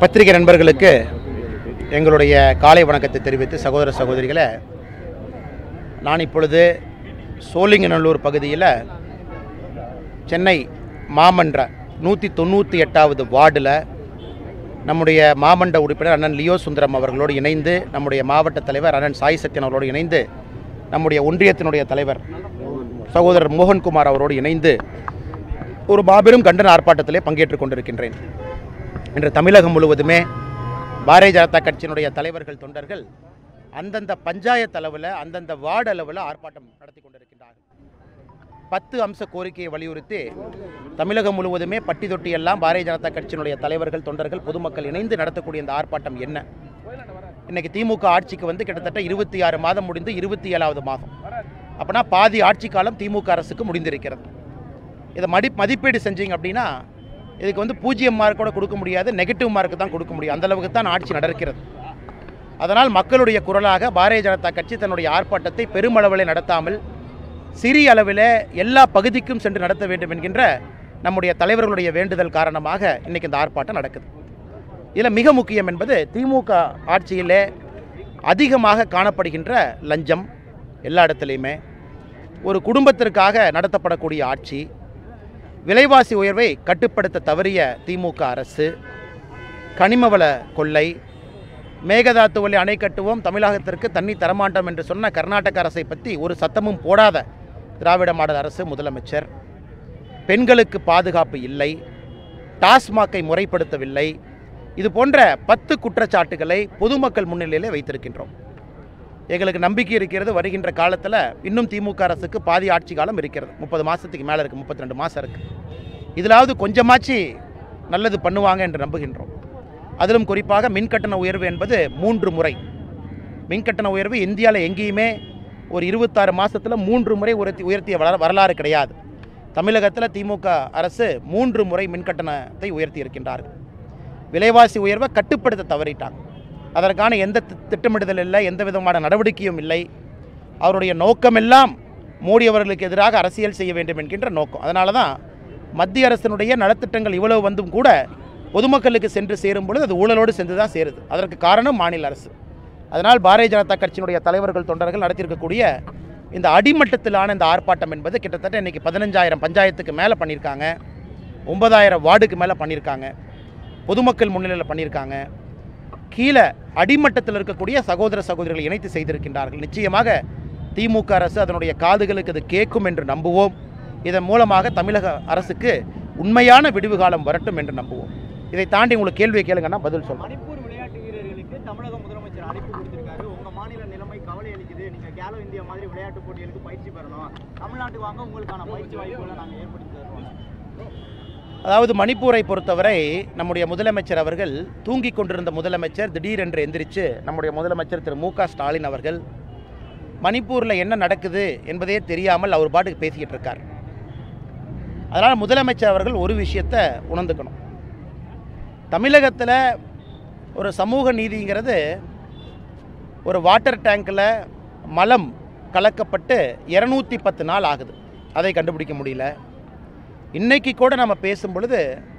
பத்திரிகை நண்பர்களுக்கு எங்களுடைய காலை வணக்கத்தை தெரிவித்து சகோதர சகோதரிகளை நான் இப்பொழுது சோழிங்கநல்லூர் பகுதியில் சென்னை மாமன்ற நூற்றி தொண்ணூற்றி எட்டாவது வார்டில் நம்முடைய மாமன்ற உறுப்பினர் அண்ணன் லியோ சுந்தரம் அவர்களோடு இணைந்து நம்முடைய மாவட்ட தலைவர் அண்ணன் சாய் சத்யன் அவர்களோடு இணைந்து நம்முடைய ஒன்றியத்தினுடைய தலைவர் சகோதரர் மோகன்குமார் அவரோடு இணைந்து ஒரு மாபெரும் கண்டன ஆர்ப்பாட்டத்திலே பங்கேற்றுக் கொண்டிருக்கின்றேன் இன்று தமிழகம் முழுவதுமே பாரதிய ஜனதா கட்சியினுடைய தலைவர்கள் தொண்டர்கள் அந்தந்த பஞ்சாயத்து அளவில் அந்தந்த வார்டு அளவில் ஆர்ப்பாட்டம் நடத்தி கொண்டிருக்கின்றார்கள் பத்து அம்ச கோரிக்கையை வலியுறுத்தி தமிழகம் முழுவதுமே பட்டி தொட்டி எல்லாம் பாரதிய ஜனதா கட்சியினுடைய தலைவர்கள் தொண்டர்கள் பொதுமக்கள் இணைந்து நடத்தக்கூடிய இந்த ஆர்ப்பாட்டம் என்ன இன்னைக்கு திமுக ஆட்சிக்கு வந்து கிட்டத்தட்ட இருபத்தி ஆறு மாதம் முடிந்து இருபத்தி ஏழாவது மாதம் அப்போனா பாதி ஆட்சி காலம் திமுக அரசுக்கு முடிந்திருக்கிறது இதை மடி மதிப்பீடு செஞ்சீங்க அப்படின்னா இதுக்கு வந்து பூஜ்ஜியம் மார்க் கூட கொடுக்க முடியாது நெகட்டிவ் மார்க் தான் கொடுக்க முடியும் அந்த அளவுக்கு தான் ஆட்சி நடக்கிறது அதனால் மக்களுடைய குரலாக பாரதிய ஜனதா கட்சி தன்னுடைய ஆர்ப்பாட்டத்தை பெருமளவில் நடத்தாமல் சிறிய அளவில் எல்லா பகுதிக்கும் சென்று நடத்த வேண்டும் என்கின்ற நம்முடைய தலைவர்களுடைய வேண்டுதல் காரணமாக இன்றைக்கி இந்த ஆர்ப்பாட்டம் நடக்குது இதில் மிக முக்கியம் என்பது திமுக ஆட்சியிலே அதிகமாக காணப்படுகின்ற லஞ்சம் எல்லா இடத்துலையுமே ஒரு குடும்பத்திற்காக நடத்தப்படக்கூடிய ஆட்சி விலைவாசி உயர்வை கட்டுப்படுத்த தவறிய திமுக அரசு கனிமவள கொள்ளை மேகதாத்து வழி அணை கட்டுவோம் தமிழகத்திற்கு தண்ணி தரமாட்டோம் என்று சொன்ன கர்நாடக அரசை பற்றி ஒரு சத்தமும் போடாத திராவிட மாடல் அரசு முதலமைச்சர் பெண்களுக்கு பாதுகாப்பு இல்லை டாஸ்மாக்கை முறைப்படுத்தவில்லை இது போன்ற பத்து குற்றச்சாட்டுகளை பொதுமக்கள் முன்னிலையிலே வைத்திருக்கின்றோம் எங்களுக்கு நம்பிக்கை இருக்கிறது வருகின்ற காலத்தில் இன்னும் திமுக அரசுக்கு பாதி ஆட்சி காலம் இருக்கிறது முப்பது மாதத்துக்கு மேலே இருக்குது முப்பத்தி ரெண்டு மாதம் இருக்குது இதிலாவது கொஞ்சமாச்சு நல்லது பண்ணுவாங்க என்று நம்புகின்றோம் அதிலும் குறிப்பாக மின்கட்டண உயர்வு என்பது மூன்று முறை மின்கட்டண உயர்வு இந்தியாவில் எங்கேயுமே ஒரு இருபத்தாறு மாதத்தில் மூன்று முறை உயர்த்தி உயர்த்திய வர வரலாறு கிடையாது தமிழகத்தில் திமுக அரசு மூன்று முறை மின்கட்டணத்தை உயர்த்தி இருக்கின்றார்கள் விலைவாசி உயர்வை கட்டுப்படுத்த தவறிட்டாங்க அதற்கான எந்த தி- திட்டமிடுதல் இல்லை எந்த விதமான நடவடிக்கையும் இல்லை அவருடைய நோக்கமெல்லாம் மோடி அவர்களுக்கு எதிராக அரசியல் செய்ய வேண்டும் என்கின்ற நோக்கம் அதனால தான் மத்திய அரசினுடைய நலத்திட்டங்கள் இவ்வளவு வந்தும் கூட பொதுமக்களுக்கு சென்று சேரும் பொழுது அது ஊழலோடு சென்று தான் சேருது அதற்கு காரணம் மாநில அரசு அதனால் பாரதிய ஜனதா கட்சியினுடைய தலைவர்கள் தொண்டர்கள் நடத்தியிருக்கக்கூடிய இந்த அடிமட்டத்திலான இந்த ஆர்ப்பாட்டம் என்பது கிட்டத்தட்ட இன்றைக்கி பதினஞ்சாயிரம் பஞ்சாயத்துக்கு மேலே பண்ணியிருக்காங்க ஒன்பதாயிரம் வார்டுக்கு மேலே பண்ணியிருக்காங்க பொதுமக்கள் முன்னிலையில் பண்ணியிருக்காங்க கீழே அடிமட்டத்தில் இருக்கக்கூடிய சகோதர சகோதரிகளை இணைத்து செய்திருக்கின்றார்கள் நிச்சயமாக திமுக அரசு அதனுடைய காதுகளுக்கு அது கேட்கும் என்று நம்புவோம் இதன் மூலமாக தமிழக அரசுக்கு உண்மையான விடிவு காலம் வரட்டும் என்று நம்புவோம் இதை தாண்டி உங்களுக்கு கேள்வியை கேளுங்கன்னா பதில் சொல்றேன் மணிப்பூர் விளையாட்டு வீரர்களுக்கு தமிழக முதலமைச்சர் அழைப்பு கொடுத்திருக்காரு உங்க மாநில நிலைமை கவலை அளிக்குது நீங்க கேலோ இந்தியா மாதிரி விளையாட்டு போட்டிகளுக்கு பயிற்சி பெறணும் தமிழ்நாட்டுக்கு வாங்க உங்களுக்கான பயிற்சி வாய்ப்புகளை நாங்க ஏற்படுத்தி தருவோம் அதாவது மணிப்பூரை பொறுத்தவரை நம்முடைய முதலமைச்சர் அவர்கள் தூங்கிக் கொண்டிருந்த முதலமைச்சர் திடீரென்று எந்திரிச்சு நம்முடைய முதலமைச்சர் திரு மு க ஸ்டாலின் அவர்கள் மணிப்பூரில் என்ன நடக்குது என்பதே தெரியாமல் அவர் பாட்டுக்கு பேசிக்கிட்டு இருக்கார் அதனால் முதலமைச்சர் அவர்கள் ஒரு விஷயத்தை உணர்ந்துக்கணும் தமிழகத்தில் ஒரு சமூக நீதிங்கிறது ஒரு வாட்டர் டேங்கில் மலம் கலக்கப்பட்டு இரநூத்தி பத்து நாள் ஆகுது அதை கண்டுபிடிக்க முடியல இன்னைக்கு கூட நம்ம பேசும் பொழுது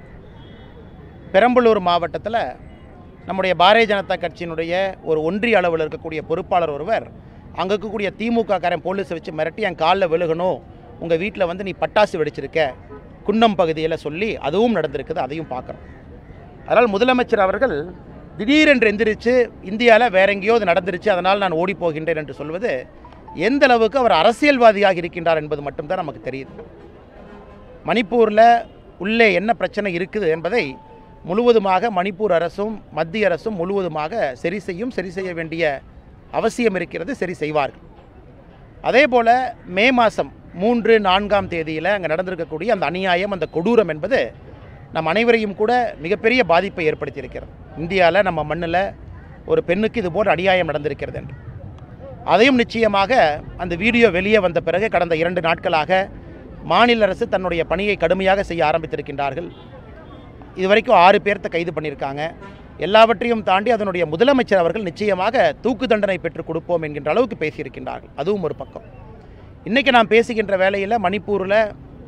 பெரம்பலூர் மாவட்டத்தில் நம்முடைய பாரதிய ஜனதா கட்சியினுடைய ஒரு ஒன்றிய அளவில் இருக்கக்கூடிய பொறுப்பாளர் ஒருவர் அங்கே இருக்கக்கூடிய திமுக காரன் போலீஸை வச்சு மிரட்டி என் காலில் விழுகணும் உங்கள் வீட்டில் வந்து நீ பட்டாசு வெடிச்சிருக்க குன்னம் பகுதியில் சொல்லி அதுவும் நடந்திருக்குது அதையும் பார்க்குறோம் அதனால் முதலமைச்சர் அவர்கள் திடீரென்று எந்திரிச்சு இந்தியாவில் வேற எங்கேயோ இது நடந்துருச்சு அதனால் நான் ஓடி போகின்றேன் என்று சொல்வது எந்த அளவுக்கு அவர் அரசியல்வாதியாக இருக்கின்றார் என்பது மட்டும்தான் நமக்கு தெரியுது மணிப்பூரில் உள்ளே என்ன பிரச்சனை இருக்குது என்பதை முழுவதுமாக மணிப்பூர் அரசும் மத்திய அரசும் முழுவதுமாக சரி செய்யும் சரி செய்ய வேண்டிய அவசியம் இருக்கிறது சரி செய்வார்கள் அதே போல் மே மாதம் மூன்று நான்காம் தேதியில் அங்கே நடந்திருக்கக்கூடிய அந்த அநியாயம் அந்த கொடூரம் என்பது நம் அனைவரையும் கூட மிகப்பெரிய பாதிப்பை ஏற்படுத்தியிருக்கிறது இந்தியாவில் நம்ம மண்ணில் ஒரு பெண்ணுக்கு இது போன்ற அநியாயம் நடந்திருக்கிறது என்று அதையும் நிச்சயமாக அந்த வீடியோ வெளியே வந்த பிறகு கடந்த இரண்டு நாட்களாக மாநில அரசு தன்னுடைய பணியை கடுமையாக செய்ய ஆரம்பித்திருக்கின்றார்கள் இதுவரைக்கும் ஆறு பேர்த்த கைது பண்ணியிருக்காங்க எல்லாவற்றையும் தாண்டி அதனுடைய முதலமைச்சர் அவர்கள் நிச்சயமாக தூக்கு தண்டனை பெற்றுக் கொடுப்போம் என்கின்ற அளவுக்கு பேசியிருக்கின்றார்கள் அதுவும் ஒரு பக்கம் இன்றைக்கி நான் பேசுகின்ற வேளையில் மணிப்பூரில்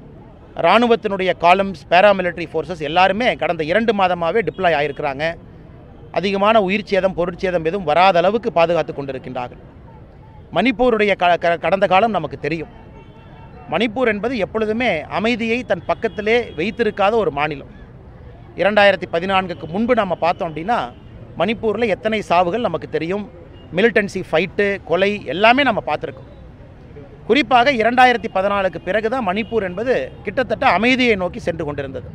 இராணுவத்தினுடைய காலம்ஸ் பேராமிலிட்டரி ஃபோர்ஸஸ் எல்லாருமே கடந்த இரண்டு மாதமாகவே டிப்ளாய் ஆகிருக்கிறாங்க அதிகமான உயிர் சேதம் பொருட்சேதம் எதுவும் வராத அளவுக்கு பாதுகாத்து கொண்டிருக்கின்றார்கள் மணிப்பூருடைய க க- கடந்த காலம் நமக்கு தெரியும் மணிப்பூர் என்பது எப்பொழுதுமே அமைதியை தன் பக்கத்திலே வைத்திருக்காத ஒரு மாநிலம் இரண்டாயிரத்தி பதினான்குக்கு முன்பு நம்ம பார்த்தோம் அப்படின்னா மணிப்பூரில் எத்தனை சாவுகள் நமக்கு தெரியும் மிலிட்டன்சி ஃபைட்டு கொலை எல்லாமே நம்ம பார்த்துருக்கோம் குறிப்பாக இரண்டாயிரத்தி பதினாலுக்கு பிறகு தான் மணிப்பூர் என்பது கிட்டத்தட்ட அமைதியை நோக்கி சென்று கொண்டிருந்தது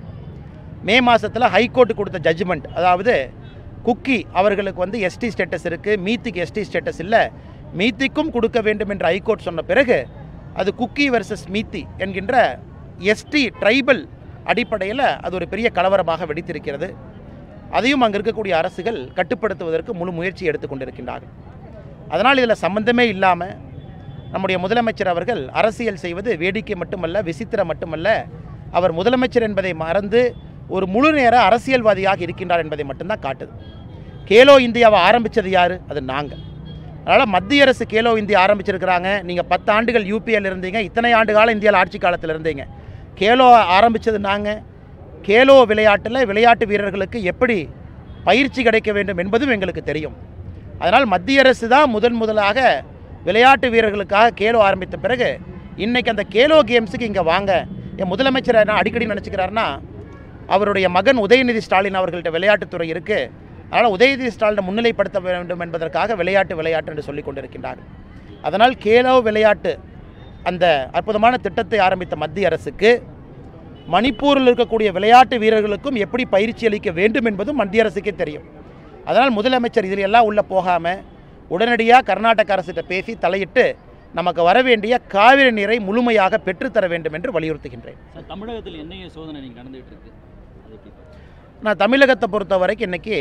மே மாதத்தில் ஹைகோர்ட் கொடுத்த ஜட்ஜ்மெண்ட் அதாவது குக்கி அவர்களுக்கு வந்து எஸ்டி ஸ்டேட்டஸ் இருக்குது மீத்திக்கு எஸ்டி ஸ்டேட்டஸ் இல்லை மீத்திக்கும் கொடுக்க வேண்டும் என்று ஹைகோர்ட் சொன்ன பிறகு அது குக்கி வெர்சஸ் மீத்தி என்கின்ற எஸ்டி ட்ரைபல் அடிப்படையில் அது ஒரு பெரிய கலவரமாக வெடித்திருக்கிறது அதையும் அங்கே இருக்கக்கூடிய அரசுகள் கட்டுப்படுத்துவதற்கு முழு முயற்சி எடுத்துக்கொண்டிருக்கின்றார்கள் அதனால் இதில் சம்பந்தமே இல்லாமல் நம்முடைய முதலமைச்சர் அவர்கள் அரசியல் செய்வது வேடிக்கை மட்டுமல்ல விசித்திரம் மட்டுமல்ல அவர் முதலமைச்சர் என்பதை மறந்து ஒரு முழு நேர அரசியல்வாதியாக இருக்கின்றார் என்பதை மட்டும்தான் காட்டுது கேலோ இந்தியாவை ஆரம்பித்தது யார் அது நாங்கள் அதனால் மத்திய அரசு கேலோ இந்தியா ஆரம்பிச்சிருக்கிறாங்க நீங்கள் பத்து ஆண்டுகள் யூபிஎல் இருந்தீங்க இத்தனை ஆண்டு காலம் இந்தியாவில் ஆட்சி காலத்தில் இருந்தீங்க கேலோ ஆரம்பித்தது நாங்கள் கேலோ விளையாட்டில் விளையாட்டு வீரர்களுக்கு எப்படி பயிற்சி கிடைக்க வேண்டும் என்பதும் எங்களுக்கு தெரியும் அதனால் மத்திய அரசு தான் முதன் முதலாக விளையாட்டு வீரர்களுக்காக கேலோ ஆரம்பித்த பிறகு இன்றைக்கி அந்த கேலோ கேம்ஸுக்கு இங்கே வாங்க என் முதலமைச்சர் என்ன அடிக்கடி நினச்சிக்கிறாருன்னா அவருடைய மகன் உதயநிதி ஸ்டாலின் அவர்கள்ட்ட விளையாட்டுத்துறை இருக்குது அதனால் உதயநிதி ஸ்டாலினை முன்னிலைப்படுத்த வேண்டும் என்பதற்காக விளையாட்டு விளையாட்டு என்று சொல்லிக் கொண்டிருக்கின்றார் அதனால் கேலோ விளையாட்டு அந்த அற்புதமான திட்டத்தை ஆரம்பித்த மத்திய அரசுக்கு மணிப்பூரில் இருக்கக்கூடிய விளையாட்டு வீரர்களுக்கும் எப்படி பயிற்சி அளிக்க வேண்டும் என்பதும் மத்திய அரசுக்கே தெரியும் அதனால் முதலமைச்சர் இதில் எல்லாம் உள்ளே போகாமல் உடனடியாக கர்நாடக அரசிட்ட பேசி தலையிட்டு நமக்கு வர வேண்டிய காவிரி நீரை முழுமையாக பெற்றுத்தர வேண்டும் என்று வலியுறுத்துகின்றேன் சார் தமிழகத்தில் என்ஐஏ சோதனை நீங்கள் நடந்துகிட்டு இருக்கு அது எப்படி நான் தமிழகத்தை பொறுத்த வரைக்கும் இன்றைக்கி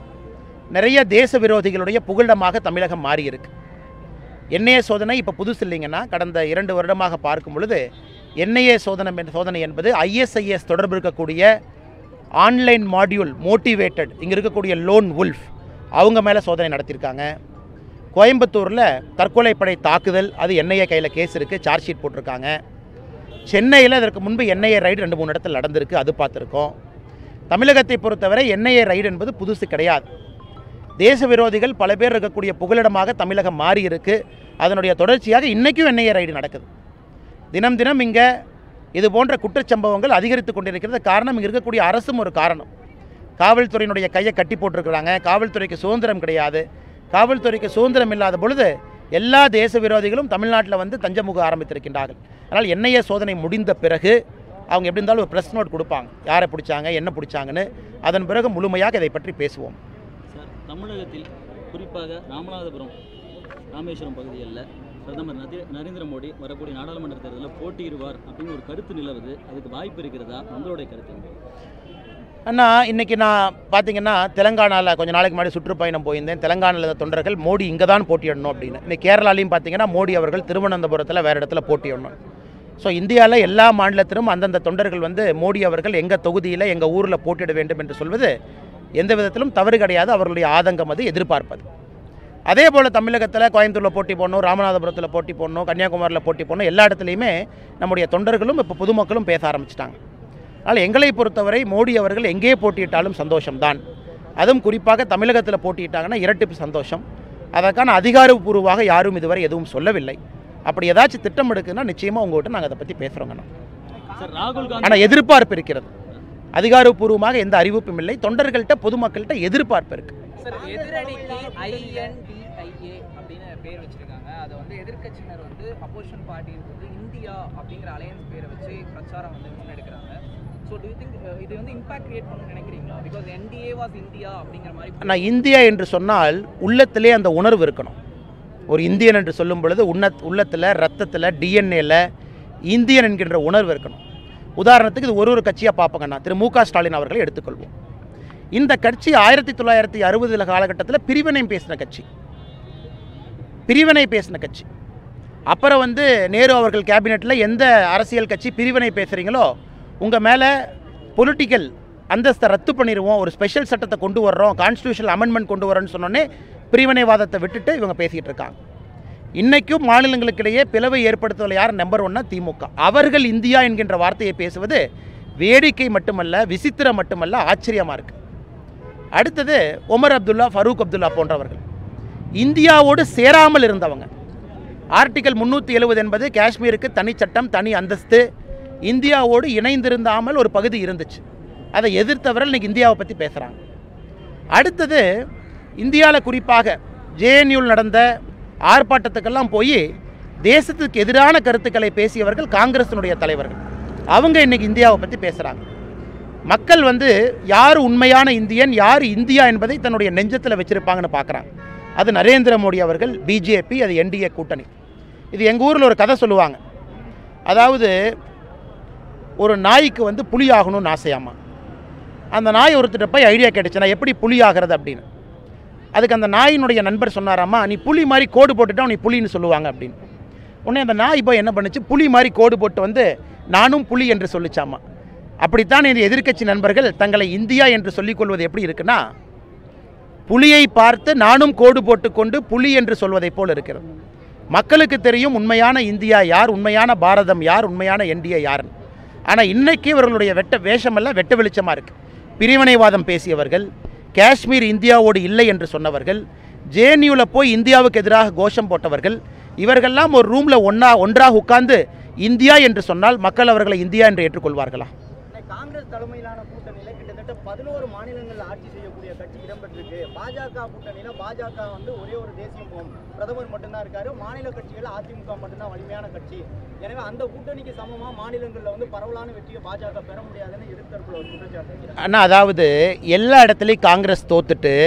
நிறைய தேச விரோதிகளுடைய புகலிடமாக தமிழகம் மாறியிருக்கு என்ஐஏ சோதனை இப்போ புதுசு இல்லைங்கன்னா கடந்த இரண்டு வருடமாக பார்க்கும் பொழுது என்ஐஏ சோதனை என்ற- சோதனை என்பது ஐஎஸ்ஐஎஸ் தொடர்பு இருக்கக்கூடிய ஆன்லைன் மாடியூல் மோட்டிவேட்டட் இங்கே இருக்கக்கூடிய லோன் உல்ஃப் அவங்க மேலே சோதனை நடத்தியிருக்காங்க கோயம்புத்தூரில் தற்கொலைப்படை தாக்குதல் அது என்ஐஏ கையில் கேஸ் இருக்குது சார்ஜ் ஷீட் போட்டிருக்காங்க சென்னையில் இதற்கு முன்பு என்ஐஏ ரைடு ரெண்டு மூணு இடத்துல நடந்திருக்கு அது பார்த்துருக்கோம் தமிழகத்தை பொறுத்தவரை என்ஐஏ ரைடு என்பது புதுசு கிடையாது தேச விரோதிகள் பல பேர் இருக்கக்கூடிய புகலிடமாக தமிழகம் மாறி இருக்கு அதனுடைய தொடர்ச்சியாக இன்றைக்கும் என்ஐஏ ரைடு நடக்குது தினம் தினம் இங்கே இது போன்ற குற்றச்சம்பவங்கள் அதிகரித்து கொண்டிருக்கிறது காரணம் இங்கே இருக்கக்கூடிய அரசும் ஒரு காரணம் காவல்துறையினுடைய கையை கட்டி போட்டிருக்கிறாங்க காவல்துறைக்கு சுதந்திரம் கிடையாது காவல்துறைக்கு சுதந்திரம் இல்லாத பொழுது எல்லா தேச விரோதிகளும் தமிழ்நாட்டில் வந்து தஞ்சமுக ஆரம்பித்திருக்கின்றார்கள் அதனால் என்ஐஏ சோதனை முடிந்த பிறகு அவங்க எப்படி இருந்தாலும் ஒரு ப்ரெஸ் நோட் கொடுப்பாங்க யாரை பிடிச்சாங்க என்ன பிடிச்சாங்கன்னு அதன் பிறகு முழுமையாக இதை பற்றி பேசுவோம் சார் தமிழகத்தில் குறிப்பாக ராமநாதபுரம் ராமேஸ்வரம் பகுதிகளில் பிரதமர் நதி- நரேந்திர மோடி வரக்கூடிய நாடாளுமன்ற தேர்தலில் போட்டியிடுவார் அப்படின்னு ஒரு கருத்து நிலவுது அதுக்கு வாய்ப்பு இருக்கிறதா உங்களுடைய கருத்து என்ன? அண்ணா இன்றைக்கி நான் பார்த்தீங்கன்னா தெலங்கானாவில் கொஞ்ச நாளைக்கு முன்னாடி சுற்றுப்பயணம் போயிருந்தேன் தெலங்கானாவில் இருந்த தொண்டர்கள் மோடி இங்கே தான் போட்டியிடணும் அப்படின்னு இன்னைக்கு கேரளாலையும் பார்த்தீங்கன்னா மோடி அவர்கள் திருவனந்தபுரத்தில் வேறு இடத்துல போட்டியிடணும் ஸோ இந்தியாவில் எல்லா மாநிலத்திலும் அந்தந்த தொண்டர்கள் வந்து மோடி அவர்கள் எங்கள் தொகுதியில் எங்கள் ஊரில் போட்டியிட வேண்டும் என்று சொல்வது எந்த விதத்திலும் தவறு கிடையாது அவர்களுடைய ஆதங்கம் அது எதிர்பார்ப்பது அதே போல் தமிழகத்தில் கோயம்புத்தூரில் போட்டி போடணும் ராமநாதபுரத்தில் போட்டி போடணும் கன்னியாகுமரியில் போட்டி போடணும் எல்லா இடத்துலையுமே நம்முடைய தொண்டர்களும் இப்போ பொதுமக்களும் பேச ஆரம்பிச்சிட்டாங்க அதனால் எங்களை பொறுத்தவரை மோடி அவர்கள் எங்கே போட்டியிட்டாலும் சந்தோஷம்தான் அதுவும் குறிப்பாக தமிழகத்தில் போட்டியிட்டாங்கன்னா இரட்டிப்பு சந்தோஷம் அதற்கான அதிகாரப்பூர்வமாக யாரும் இதுவரை எதுவும் சொல்லவில்லை அப்படி ஏதாச்சும் திட்டம் எடுக்குன்னா நிச்சயமாக உங்கள்கிட்ட நாங்கள் அதை பற்றி பேசுகிறோங்கண்ணா சார் ராகுல் காந்தி ஆனால் எதிர்பார்ப்பு இருக்கிறது அதிகாரப்பூர்வமாக எந்த அறிவிப்பும் இல்லை தொண்டர்கள்ட்ட பொதுமக்கள்கிட்ட எதிர்பார்ப்பு இருக்குது சார் எதிரணிக்கு ஐஎன்டிஐஏ அப்படின்னு பேர் வச்சிருக்காங்க அதை வந்து எதிர்க்கட்சியினர் வந்து அப்போசிஷன் பார்ட்டி வந்து இந்தியா அப்படிங்கிற அலையன்ஸ் பேரை வச்சு பிரச்சாரம் வந்து முன்னெடுக்கிறாங்க ஸோ டு திங்க் இது வந்து இம்பாக்ட் கிரியேட் பண்ணணும்னு நினைக்கிறீங்களா பிகாஸ் என்டிஏ வாஸ் இந்தியா அப்படிங்கிற மாதிரி நான் இந்தியா என்று சொன்னால் உள்ளத்திலே அந்த உணர்வு இருக்கணும் ஒரு இந்தியன் என்று சொல்லும் பொழுது உன்ன உள்ளத்தில் ரத்தத்தில் டிஎன்ஏல இந்தியன் என்கின்ற உணர்வு இருக்கணும் உதாரணத்துக்கு இது ஒரு ஒரு கட்சியாக பார்ப்போங்கண்ணா திரு மு க ஸ்டாலின் அவர்களை எடுத்துக்கொள்வோம் இந்த கட்சி ஆயிரத்தி தொள்ளாயிரத்தி அறுபதுல காலகட்டத்தில் பிரிவினை பேசின கட்சி பிரிவினை பேசின கட்சி அப்புறம் வந்து நேரு அவர்கள் கேபினெட்டில் எந்த அரசியல் கட்சி பிரிவினை பேசுகிறீங்களோ உங்கள் மேலே பொலிட்டிக்கல் அந்தஸ்தை ரத்து பண்ணிடுவோம் ஒரு ஸ்பெஷல் சட்டத்தை கொண்டு வர்றோம் கான்ஸ்டியூஷனல் அமெண்ட்மெண்ட் கொண்டு வரோன்னு சொன்னோன்னே பிரிவினைவாதத்தை விட்டுட்டு இவங்க பேசிகிட்டு இருக்காங்க இன்றைக்கும் மாநிலங்களுக்கிடையே பிளவை ஏற்படுத்துவதில் யார் நம்பர் ஒன்னா திமுக அவர்கள் இந்தியா என்கின்ற வார்த்தையை பேசுவது வேடிக்கை மட்டுமல்ல விசித்திரம் மட்டுமல்ல ஆச்சரியமாக இருக்குது அடுத்தது ஒமர் அப்துல்லா ஃபரூக் அப்துல்லா போன்றவர்கள் இந்தியாவோடு சேராமல் இருந்தவங்க ஆர்டிகல் முந்நூற்றி எழுபது என்பது காஷ்மீருக்கு தனி சட்டம் தனி அந்தஸ்து இந்தியாவோடு இணைந்திருந்தாமல் ஒரு பகுதி இருந்துச்சு அதை எதிர்த்தவர்கள் இன்னைக்கு இந்தியாவை பற்றி பேசுகிறாங்க அடுத்தது இந்தியாவில் குறிப்பாக ஜேஎன்யூவில் நடந்த ஆர்ப்பாட்டத்துக்கெல்லாம் போய் தேசத்துக்கு எதிரான கருத்துக்களை பேசியவர்கள் காங்கிரஸினுடைய தலைவர்கள் அவங்க இன்னைக்கு இந்தியாவை பற்றி பேசுகிறாங்க மக்கள் வந்து யார் உண்மையான இந்தியன் யார் இந்தியா என்பதை தன்னுடைய நெஞ்சத்தில் வச்சுருப்பாங்கன்னு பார்க்குறாங்க அது நரேந்திர மோடி அவர்கள் பிஜேபி அது என்டிஏ கூட்டணி இது எங்கள் ஊரில் ஒரு கதை சொல்லுவாங்க அதாவது ஒரு நாய்க்கு வந்து புலி ஆகணும்னு ஆசையாமா அந்த நாய் ஒருத்தர் போய் ஐடியா கேட்டுச்சு நான் எப்படி புலி ஆகிறது அப்படின்னு அதுக்கு அந்த நாயினுடைய நண்பர் சொன்னாராம்மா நீ புலி மாதிரி கோடு போட்டுட்டா நீ புலின்னு சொல்லுவாங்க அப்படின்னு உடனே அந்த நாய் போய் என்ன பண்ணுச்சு புலி மாதிரி கோடு போட்டு வந்து நானும் புலி என்று சொல்லிச்சாமா அப்படித்தான் இந்த எதிர்க்கட்சி நண்பர்கள் தங்களை இந்தியா என்று சொல்லிக்கொள்வது எப்படி இருக்குன்னா புலியை பார்த்து நானும் கோடு போட்டுக்கொண்டு புலி என்று சொல்வதைப் போல் இருக்கிறது மக்களுக்கு தெரியும் உண்மையான இந்தியா யார் உண்மையான பாரதம் யார் உண்மையான என்டிஏ யாருன்னு ஆனால் இன்னைக்கு இவர்களுடைய வெட்ட வேஷமெல்லாம் வெட்ட வெளிச்சமாக இருக்குது பிரிவினைவாதம் பேசியவர்கள் காஷ்மீர் இந்தியாவோடு இல்லை என்று சொன்னவர்கள் ஜேஎன்யூவில் போய் இந்தியாவுக்கு எதிராக கோஷம் போட்டவர்கள் இவர்கள்லாம் ஒரு ரூமில் ஒன்றா ஒன்றாக உட்கார்ந்து இந்தியா என்று சொன்னால் மக்கள் அவர்களை இந்தியா என்று ஏற்றுக்கொள்வார்களா இன்னைக்கு காங்கிரஸ் தலைமையிலான கூட்டணியில கிட்டத்தட்ட பதினோரு மாநிலங்கள்ல ஆட்சி செய்யக்கூடிய கட்சி இடம்பெற்றிருக்கு பாஜக கூட்டணியில பாஜக வந்து ஒரே ஒரு தேசிய முகம் பிரதமர் மட்டும்தான் இருக்காரு மாநில கட்சிகள் அதிமுக மட்டும்தான் வலிமையான கட்சி எனவே அந்த கூட்டணிக்கு சமமா மாநிலங்கள்ல வந்து பரவலான வெற்றியை பாஜக பெற முடியாதுன்னு எதிர்த்தரப்புல ஒரு குற்றச்சாட்டு வைக்கிறாங்க ஆனால் அதாவது எல்லா இடத்துலையும் காங்கிரஸ் தோத்துட்டு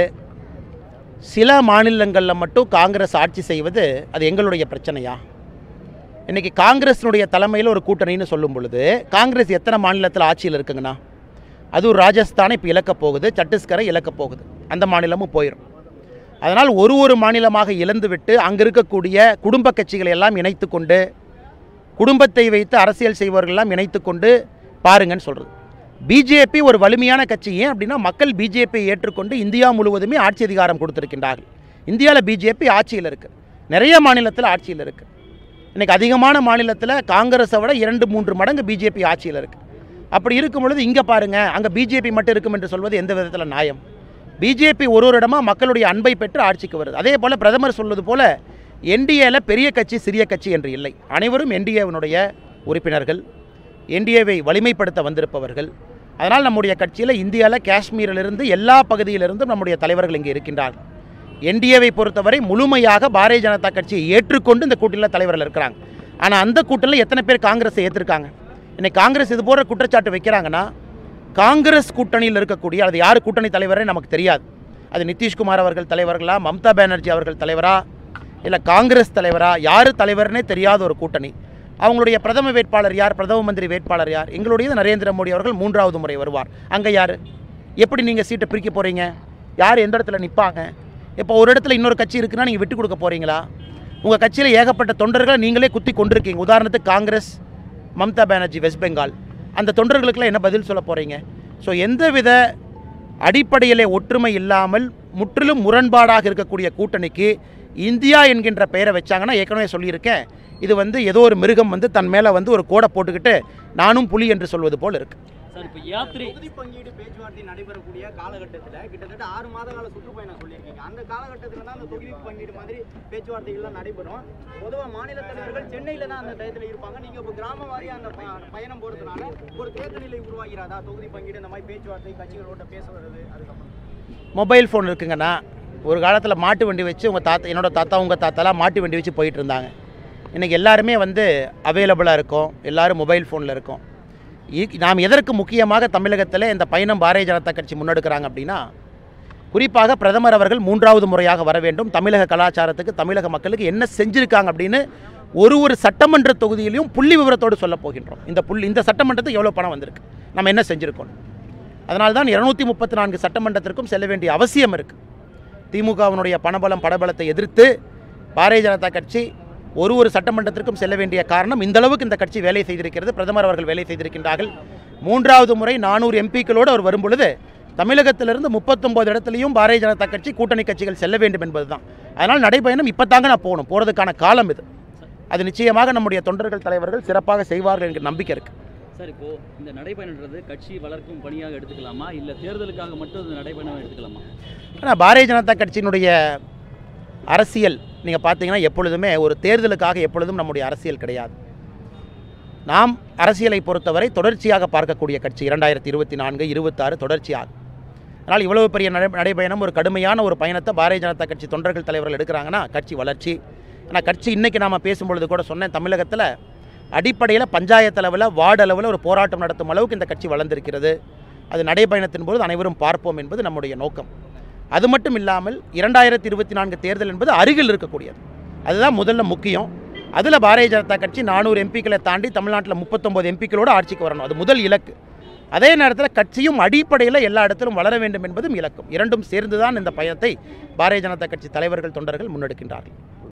சில மாநிலங்களில் மட்டும் காங்கிரஸ் ஆட்சி செய்வது அது எங்களுடைய பிரச்சனையா இன்றைக்கி காங்கிரஸினுடைய தலைமையில் ஒரு கூட்டணின்னு சொல்லும் பொழுது காங்கிரஸ் எத்தனை மாநிலத்தில் ஆட்சியில் இருக்குங்கண்ணா அதுவும் ராஜஸ்தானை இப்போ இழக்கப் போகுது சத்தீஸ்கரை இழக்கப் போகுது அந்த மாநிலமும் போயிடும் அதனால் ஒரு ஒரு மாநிலமாக இழந்துவிட்டு அங்கே இருக்கக்கூடிய குடும்ப கட்சிகளை எல்லாம் இணைத்து கொண்டு குடும்பத்தை வைத்து அரசியல் செய்பவர்கள் எல்லாம் இணைத்து கொண்டு பாருங்கன்னு சொல்கிறது பிஜேபி ஒரு வலிமையான கட்சி ஏன் அப்படின்னா மக்கள் பிஜேபியை ஏற்றுக்கொண்டு இந்தியா முழுவதுமே ஆட்சி அதிகாரம் கொடுத்துருக்கின்றார்கள் இந்தியாவில் பிஜேபி ஆட்சியில் இருக்குது நிறைய மாநிலத்தில் ஆட்சியில் இருக்குது இன்றைக்கி அதிகமான மாநிலத்தில் காங்கிரஸை விட இரண்டு மூன்று மடங்கு பிஜேபி ஆட்சியில் இருக்குது அப்படி இருக்கும் பொழுது இங்கே பாருங்கள் அங்கே பிஜேபி மட்டும் இருக்கும் என்று சொல்வது எந்த விதத்தில் நியாயம் பிஜேபி ஒரு ஒரு இடமா மக்களுடைய அன்பை பெற்று ஆட்சிக்கு வருது அதே போல் பிரதமர் சொல்வது போல என்டிஏல பெரிய கட்சி சிறிய கட்சி என்று இல்லை அனைவரும் என்டிஏவினுடைய உறுப்பினர்கள் என்டிஏவை வலிமைப்படுத்த வந்திருப்பவர்கள் அதனால் நம்முடைய கட்சியில் இந்தியாவில் காஷ்மீரிலிருந்து எல்லா பகுதியிலிருந்தும் நம்முடைய தலைவர்கள் இங்கே இருக்கின்றார்கள் என்டிஏவை பொறுத்தவரை முழுமையாக பாரதிய ஜனதா கட்சியை ஏற்றுக்கொண்டு இந்த கூட்டணியில் தலைவர்கள் இருக்கிறாங்க ஆனால் அந்த கூட்டணியில் எத்தனை பேர் காங்கிரஸை ஏற்றிருக்காங்க இன்னைக்கு காங்கிரஸ் இது போன்ற குற்றச்சாட்டு வைக்கிறாங்கன்னா காங்கிரஸ் கூட்டணியில் இருக்கக்கூடிய அது யார் கூட்டணி தலைவரே நமக்கு தெரியாது அது நிதிஷ்குமார் அவர்கள் தலைவர்களா மம்தா பானர்ஜி அவர்கள் தலைவரா இல்லை காங்கிரஸ் தலைவரா யார் தலைவர்னே தெரியாத ஒரு கூட்டணி அவங்களுடைய பிரதம வேட்பாளர் யார் பிரதம மந்திரி வேட்பாளர் யார் எங்களுடையது நரேந்திர மோடி அவர்கள் மூன்றாவது முறை வருவார் அங்கே யார் எப்படி நீங்கள் சீட்டை பிரிக்க போகிறீங்க யார் எந்த இடத்துல நிற்பாங்க இப்போ ஒரு இடத்துல இன்னொரு கட்சி இருக்குன்னா நீங்கள் விட்டு கொடுக்க போகிறீங்களா உங்கள் கட்சியில் ஏகப்பட்ட தொண்டர்களை நீங்களே குத்தி கொண்டிருக்கீங்க உதாரணத்துக்கு காங்கிரஸ் மம்தா பானர்ஜி வெஸ்ட் பெங்கால் அந்த தொண்டர்களுக்கெல்லாம் என்ன பதில் சொல்ல போகிறீங்க ஸோ எந்தவித அடிப்படையிலே ஒற்றுமை இல்லாமல் முற்றிலும் முரண்பாடாக இருக்கக்கூடிய கூட்டணிக்கு இந்தியா என்கின்ற பெயரை வச்சாங்கன்னா ஏற்கனவே சொல்லியிருக்கேன் இது வந்து ஏதோ ஒரு மிருகம் வந்து தன் மேலே வந்து ஒரு கோடை போட்டுக்கிட்டு நானும் புலி என்று சொல்வது போல் இருக்குது சார் இப்போ யாத்திரை தொகுதி பங்கீடு பேச்சுவார்த்தை நடைபெறக்கூடிய காலகட்டத்தில் கிட்டத்தட்ட ஆறு மாத கால சுற்றுப்பயணம் சொல்லியிருக்கீங்க அந்த காலகட்டத்தில் தான் அந்த தொகுதி பங்கீடு மாதிரி பேச்சுவார்த்தைகள்லாம் நடைபெறும் பொதுவாக மாநில தலைவர்கள் சென்னையில் தான் அந்த டயத்தில் இருப்பாங்க நீங்கள் இப்போ கிராம வாரியா அந்த ப- பயணம் போகிறதுனால ஒரு தேக்க நிலை உருவாகிறாதா தொகுதி பங்கீடு இந்த மாதிரி பேச்சுவார்த்தை கட்சிகளோட பேச வருது அதுக்கப்புறம் மொபைல் ஃபோன் இருக்குங்கண்ணா ஒரு காலத்தில் மாட்டு வண்டி வச்சு உங்கள் தாத்தா என்னோட தாத்தா உங்கள் தாத்தாலாம் மாட்டு வண்டி வச்சு போயிட்டு இருந்தாங்க இன்றைக்கி எல்லாருமே வந்து அவைலபிளாக இருக்கும் எல்லாரும் மொபைல் ஃபோனில் இருக்கும் இ- நாம் எதற்கு முக்கியமாக தமிழகத்தில் இந்த பயணம் பாரதிய ஜனதா கட்சி முன்னெடுக்கிறாங்க அப்படின்னா குறிப்பாக பிரதமர் அவர்கள் மூன்றாவது முறையாக வர வேண்டும் தமிழக கலாச்சாரத்துக்கு தமிழக மக்களுக்கு என்ன செஞ்சுருக்காங்க அப்படின்னு ஒரு ஒரு சட்டமன்ற தொகுதியிலையும் புள்ளி விவரத்தோடு சொல்ல போகின்றோம் இந்த புள்ளி இந்த சட்டமன்றத்துக்கு எவ்வளோ பணம் வந்திருக்கு நம்ம என்ன செஞ்சுருக்கோம் அதனால தான் இருநூத்தி முப்பத்தி நான்கு சட்டமன்றத்திற்கும் செல்ல வேண்டிய அவசியம் இருக்குது திமுகவினுடைய பணபலம் படபலத்தை எதிர்த்து பாரதிய ஜனதா கட்சி ஒரு ஒரு சட்டமன்றத்திற்கும் செல்ல வேண்டிய காரணம் இந்த அளவுக்கு இந்த கட்சி வேலை செய்திருக்கிறது பிரதமர் அவர்கள் வேலை செய்திருக்கின்றார்கள் மூன்றாவது முறை நானூறு எம்பிக்களோடு அவர் வரும்பொழுது தமிழகத்திலிருந்து முப்பத்தொம்போது இடத்துலையும் பாரதிய ஜனதா கட்சி கூட்டணி கட்சிகள் செல்ல வேண்டும் என்பதுதான் அதனால் நடைபயணம் இப்போ தாங்க நான் போகணும் போகிறதுக்கான காலம் இது அது நிச்சயமாக நம்முடைய தொண்டர்கள் தலைவர்கள் சிறப்பாக செய்வார்கள் என்கிற நம்பிக்கை இருக்குது சார் இப்போ இந்த நடைபயணன்றது கட்சி வளர்க்கும் பணியாக எடுத்துக்கலாமா இல்லை தேர்தலுக்காக மட்டும் இந்த நடைபயணம் எடுத்துக்கலாமா ஆனால் பாரதிய ஜனதா கட்சியினுடைய அரசியல் நீங்கள் பார்த்தீங்கன்னா எப்பொழுதுமே ஒரு தேர்தலுக்காக எப்பொழுதும் நம்முடைய அரசியல் கிடையாது நாம் அரசியலை பொறுத்தவரை தொடர்ச்சியாக பார்க்கக்கூடிய கட்சி இரண்டாயிரத்தி இருபத்தி நான்கு இருபத்தாறு தொடர்ச்சியாக அதனால் இவ்வளவு பெரிய நடை நடைபயணம் ஒரு கடுமையான ஒரு பயணத்தை பாரதிய ஜனதா கட்சி தொண்டர்கள் தலைவர்கள் எடுக்கிறாங்கன்னா கட்சி வளர்ச்சி ஆனால் கட்சி இன்றைக்கி நாம் பேசும்பொழுது கூட சொன்னேன் தமிழகத்தில் அடிப்படையில் பஞ்சாயத்து அளவில் வார்டு அளவில் ஒரு போராட்டம் நடத்தும் அளவுக்கு இந்த கட்சி வளர்ந்திருக்கிறது அது நடைபயணத்தின் போது அனைவரும் பார்ப்போம் என்பது நம்முடைய நோக்கம் அது மட்டும் இல்லாமல் இரண்டாயிரத்தி இருபத்தி நான்கு தேர்தல் என்பது அருகில் இருக்கக்கூடியது அதுதான் முதல்ல முக்கியம் அதில் பாரதிய ஜனதா கட்சி நானூறு எம்பிக்களை தாண்டி தமிழ்நாட்டில் முப்பத்தொம்போது எம்பிக்களோடு ஆட்சிக்கு வரணும் அது முதல் இலக்கு அதே நேரத்தில் கட்சியும் அடிப்படையில் எல்லா இடத்திலும் வளர வேண்டும் என்பதும் இலக்கும் இரண்டும் சேர்ந்துதான் இந்த பயணத்தை பாரதிய ஜனதா கட்சி தலைவர்கள் தொண்டர்கள் முன்னெடுக்கின்றார்கள்